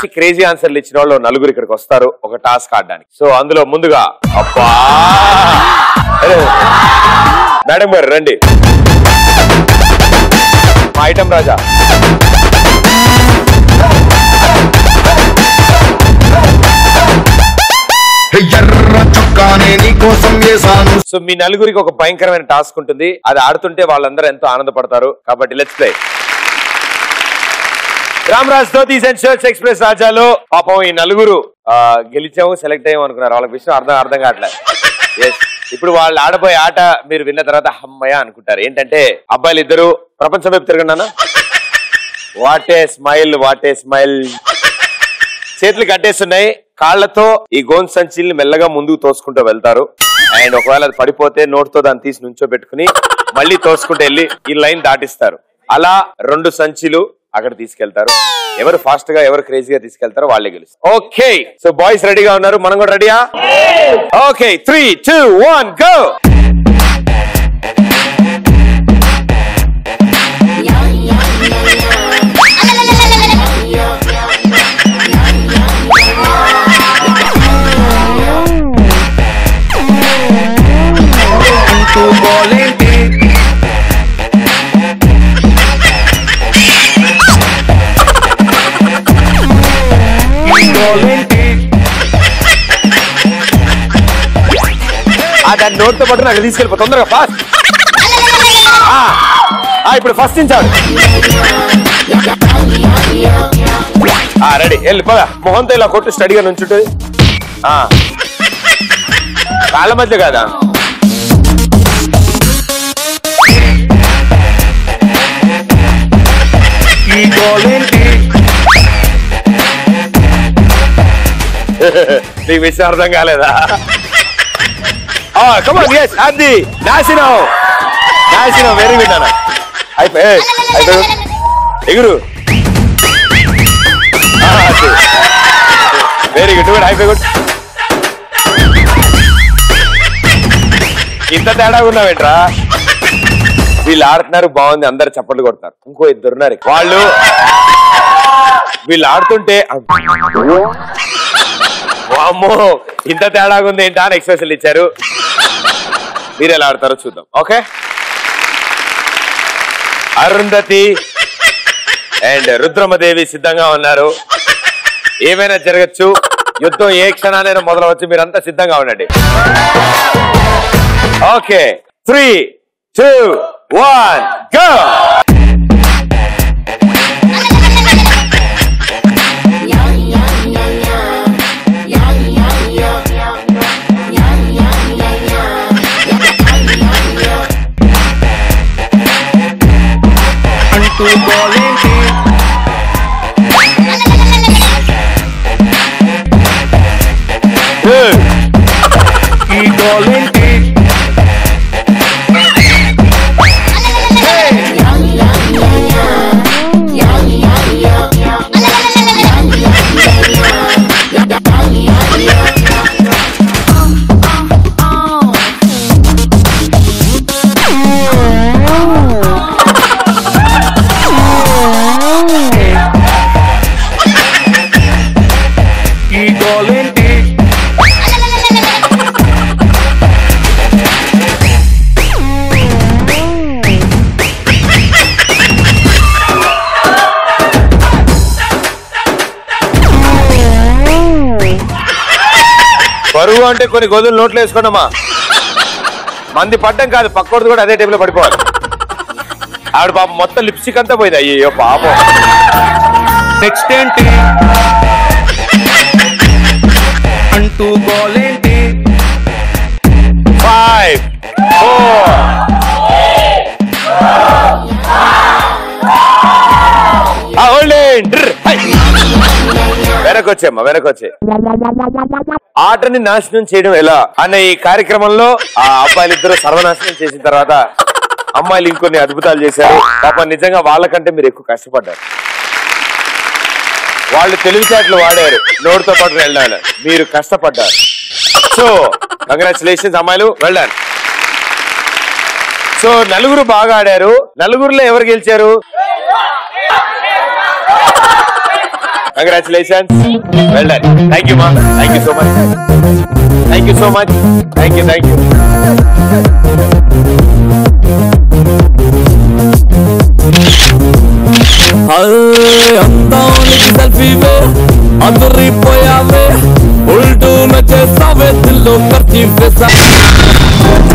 మంచి క్రేజీ ఆన్సర్లు ఇచ్చిన వాళ్ళు నలుగురు ఇక్కడికి వస్తారు ఒక టాస్క్ ఆడడానికి సో అందులో ముందుగా అబ్బా అరే, మేడం గారు రండి మా ఐటమ్ రాజా ఎర్ర చొక్కానే నీకోసం వేసాను సో మీ నలుగురికి ఒక భయంకరమైన టాస్క్ ఉంటుంది అది ఆడుతుంటే వాళ్ళందరూ ఎంతో ఆనందపడతారు కాబట్టి let's play Ramraj dhotis and shirts express రాజాలో పాపం ఈ నలుగురు ఆ, గెలిచాము సెలెక్ట్ అయ్యాము అనుకున్నారు వాళ్ళకి విషయం అర్థం అర్థం కావట్లేదు Yes. ఇప్పుడు వాళ్ళు ఆడబోయే ఆట మీరు విన్న తర్వాత హమ్మయ్య అనుకుంటారు ఏంటంటే అబ్బాయిలు ఇద్దరు ప్రపంచం వైపు తిరగండి what a smile what a smile చేతులు కట్టేస్తున్నాయి కాళ్లతో ఈ గోన్ సంచిల్ని మెల్లగా ముందుకు తోసుకుంటూ వెళ్తారు అండ్ ఒకవేళ అది పడిపోతే నోట్తో దాన్ని తీసి నుంచో పెట్టుకుని మళ్ళీ తోసుకుంటూ వెళ్ళి ఈ లైన్ దాటిస్తారు అలా రెండు సంచిలు అక్కడ తీసుకెళ్తారు ఎవరు ఫాస్ట్ గా ఎవరు క్రేజీగా తీసుకెళ్తారో వాళ్ళే గెలుస్తారు ఓకే సో బాయ్స్ రెడీగా ఉన్నారు మనం కూడా రెడీయా okay three two one go అంటూ గోలేంటి ఈ గోలేంటి ఆ దాన్ని నోట్తో పట్టుకుని అక్కడ తీసుకెళ్ళిపో తొందరగా ఫాస్ట్ ఇప్పుడు ఫస్ట్ ఇచ్చాడు రెడీ వెళ్ళి పద మొహంతో ఇలా కొట్టు స్టడీగా నుంచుంటుంది ఆ. కాళ్ళ మధ్య కాదా ఈ గోలేంటి నీకు విషయం అర్థం కాలేదా కమాన్ ఎస్ అది నాశనం నాశనం వెరీ గుడ్ అన్న అయిపోయి అయిపోయి ఎగురు వెరీ గుడ్ గుడ్ అయిపోయి గుడ్ ఇంత తేడా ఉన్నావేంట్రా వీళ్ళు ఆడుతున్నారు బాగుంది అందరు చప్పట్లు కొడతారు ఇంకో ఇద్దరు ఉన్నారు ఇక్కడ. వాళ్ళు వీళ్ళు ఆడుతుంటే వామ్మో ఇంత తేడాగా ఉంది ఏంటా అని ఎక్స్ప్రెషన్లు ఇచ్చారు మీరు ఎలా ఆడతారో చూద్దాం ఓకే అరుంధతి అండ్ రుద్రమదేవి సిద్ధంగా ఉన్నారు ఏమైనా జరగచ్చు యుద్ధం ఏ క్షణానైనా మొదలవచ్చు మీరంతా సిద్ధంగా ఉండండి okay three two one go అంటూ గోలేంటి ఈ గోలేంటి ఈ గోలేంటి బరువు అంటే కొన్ని గొదులు నోట్లు వేసుకోండమ్మా మంది పడ్డం కాదు పక్కోడిది కూడా అదే టైంలో పడిపోవాలి ఆవిడ పాపం మొత్తం లిప్స్టిక్ అంతా పోయింది అయ్యో పాపం నెక్స్ట్ ఏంటి అంటూ గోలేంటి ఫైవ్ ఫోర్ వెనకొచ్చేమ్మా వెనకొచ్చే ఆటని నాశనం చేయడం ఎలా అనే ఈ కార్యక్రమంలో ఆ అబ్బాయిలు ఇద్దరు సర్వనాశనం చేసిన తర్వాత అమ్మాయిలు ఇంకొన్ని అద్భుతాలు చేశారు పాప నిజంగా వాళ్ళకంటే మీరు ఎక్కువ కష్టపడ్డారు వాళ్ళు తెలివితేటలు వాడారు నోటితో పాటు వెళ్ళాలి మీరు కష్టపడ్డారు సో కంగ్రాచులేషన్స్ అమ్మాయిలు వెళ్ళాను సో నలుగురు బాగా ఆడారు నలుగురులో ఎవరు గెలిచారు congratulations well done thank you మా thank you so much thank you so much thank you thank you అందానికి సెల్ఫీవే అదిరిపోయావే ఉల్టూ చేసావే దిల్లో ఖర్చు